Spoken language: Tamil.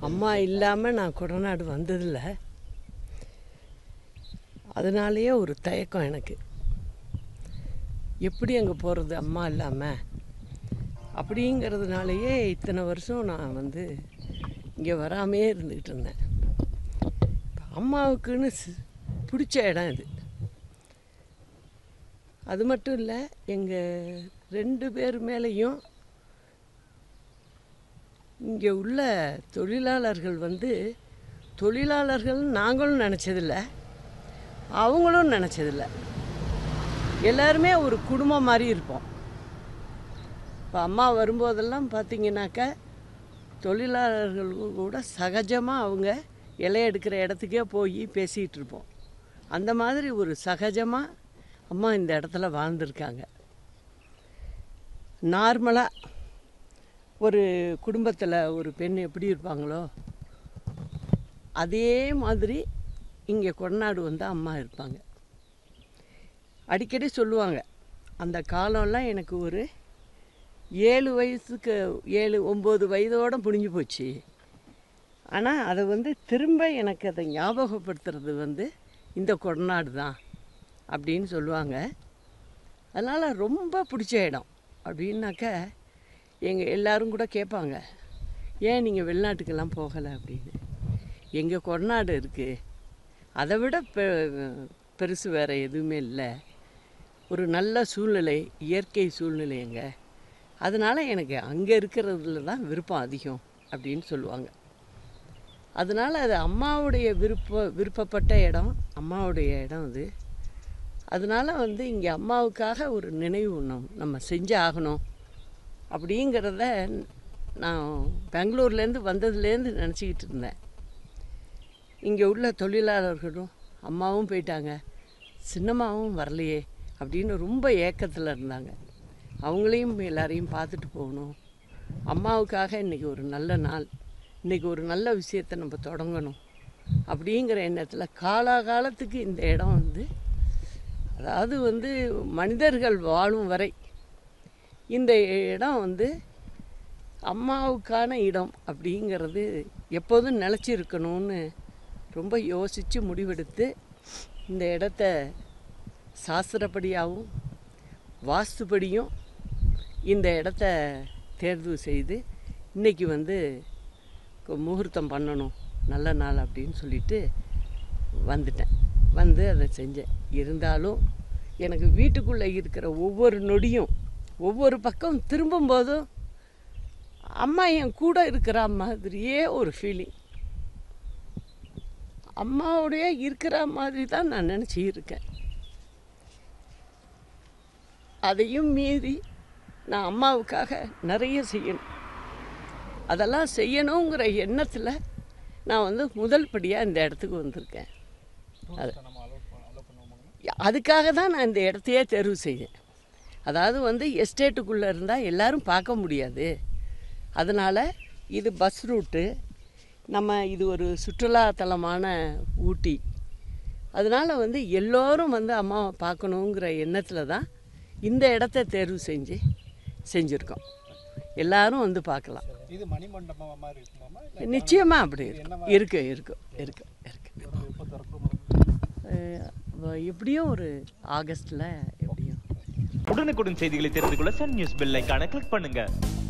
அம்மா இல்லாமல் நான் கொடநாடு வந்ததில்ல அதனாலேயே ஒரு தயக்கம் எனக்கு எப்படி அங்கே போகிறது அம்மா இல்லாமல் அப்படிங்கிறதுனாலேயே இத்தனை வருஷம் நான் வந்து இங்கே வராமே இருந்துக்கிட்டு இருந்தேன் இப்ப அம்மாவுக்குன்னு சி- பிடிச்ச இடம் இது அது மட்டும் இல்லை எங்கள் ரெண்டு பேர் மேலேயும் இங்கே உள்ள தொழிலாளர்கள் வந்து தொழிலாளர்கள் நாங்களும் நினச்சதில்ல அவங்களும் நினச்சதில்ல எல்லாருமே ஒரு குடும்பம் மாதிரி இருப்போம் இப்போ அம்மா வரும்போதெல்லாம் பார்த்தீங்கன்னாக்கா தொழிலாளர்கள் கூட சகஜமாக அவங்க இலை எடுக்கிற இடத்துக்கே போய் பேசிகிட்டு இருப்போம் அந்த மாதிரி ஒரு சகஜமாக அம்மா இந்த இடத்துல வாழ்ந்திருக்காங்க நார்மலாக ஒரு குடும்பத்தில் ஒரு பெண் எப்படி இருப்பாங்களோ அதே மாதிரி இங்கே கொடநாடு வந்து அம்மா இருப்பாங்க அடிக்கடி சொல்லுவாங்க அந்த காலம்லாம் எனக்கு ஒரு ஏழு வயசுக்கு ஏழு ஒம்பது வயதோட முடிஞ்சு போச்சு ஆனால் அதை வந்து திரும்ப எனக்கு அதை ஞாபகப்படுத்துறது வந்து இந்த கொடநாடு தான் அப்படின்னு சொல்லுவாங்க அதனால் ரொம்ப பிடிச்ச இடம் அப்படின்னாக்க எங்கள் எல்லாரும் கூட கேட்பாங்க ஏன் நீங்கள் வெளிநாட்டுக்கெல்லாம் போகலை அப்படின்னு எங்கள் கொடநாடு இருக்குது அதை விட பெ பெருசு வேறு எதுவுமே இல்லை ஒரு நல்ல சூழ்நிலை இயற்கை சூழ்நிலை அங்கே அதனால் எனக்கு அங்கே இருக்கிறதுல தான் விருப்பம் அதிகம் அப்படின்னு சொல்லுவாங்க அதனால் அது அம்மாவுடைய விருப்ப விருப்பப்பட்ட இடம் அம்மாவுடைய இடம் அது அதனால் வந்து இங்கே அம்மாவுக்காக ஒரு நினைவு ஒன்றும் நம்ம செஞ்சு ஆகணும் அப்படிங்கிறத நான் பெங்களூர்லேருந்து வந்ததுலேருந்து நினச்சிக்கிட்டு இருந்தேன் இங்கே உள்ள தொழிலாளர்களும் அம்மாவும் போயிட்டாங்க சின்னம்மாவும் வரலையே அப்படின்னு ரொம்ப ஏக்கத்தில் இருந்தாங்க அவங்களையும் எல்லாரையும் பார்த்துட்டு போகணும் அம்மாவுக்காக இன்றைக்கி ஒரு நல்ல நாள் இன்றைக்கி ஒரு நல்ல விஷயத்தை நம்ம தொடங்கணும் அப்படிங்கிற எண்ணத்தில் காலாகாலத்துக்கு இந்த இடம் வந்து அதாவது வந்து மனிதர்கள் வாழும் வரை இந்த இடம் வந்து அம்மாவுக்கான இடம் அப்படிங்கிறது எப்போதும் நிலச்சி இருக்கணும்னு ரொம்ப யோசித்து முடிவெடுத்து இந்த இடத்த சாஸ்திரப்படியாகவும் வாஸ்துபடியும் இந்த இடத்த தேர்வு செய்து இன்றைக்கி வந்து கு- முகூர்த்தம் பண்ணணும் நல்ல நாள் அப்படின்னு சொல்லிட்டு வந்துட்டேன் வந்து அதை செஞ்சேன் இருந்தாலும் எனக்கு வீட்டுக்குள்ளே இருக்கிற ஒவ்வொரு நொடியும் ஒவ்வொரு பக்கம் திரும்பும்போதும் அம்மா என் கூட இருக்கிற மாதிரியே ஒரு ஃபீலிங் அம்மாவுடைய இருக்கிற மாதிரி தான் நான் நினச்சி இருக்கேன் அதையும் மீறி நான் அம்மாவுக்காக நிறைய செய்யணும் அதெல்லாம் செய்யணுங்கிற எண்ணத்தில் நான் வந்து முதல் படியாக இந்த இடத்துக்கு வந்திருக்கேன் அதுக்காக தான் நான் இந்த இடத்தையே தேர்வு செய்தேன் அதாவது வந்து எஸ்டேட்டுக்குள்ளே இருந்தால் எல்லாரும் பார்க்க முடியாது அதனால் இது பஸ் ரூட்டு நம்ம இது ஒரு சுற்றுலாத்தலமான ஊட்டி அதனால் வந்து எல்லோரும் வந்து அம்மாவை பார்க்கணுங்கிற எண்ணத்தில் தான் இந்த இடத்த தேர்வு செஞ்சு செஞ்சுருக்கோம் எல்லாரும் வந்து பார்க்கலாம் இது மணிமண்டபம் மாதிரி இருக்குமாமா இல்லை நிச்சயமாக அப்படி இருக்கும் இருக்கு இருக்கும் இருக்கு இருக்கு எப்போ திறக்கும் அஹ் வ- எப்படியும் ஒரு ஆகஸ்ட்டில் எப்படியும் உடனுக்குடன் செய்திகளை தெரிந்து கொள்ள சன் நியூஸ் பெல் ஐகானை கிளிக் பண்ணுங்க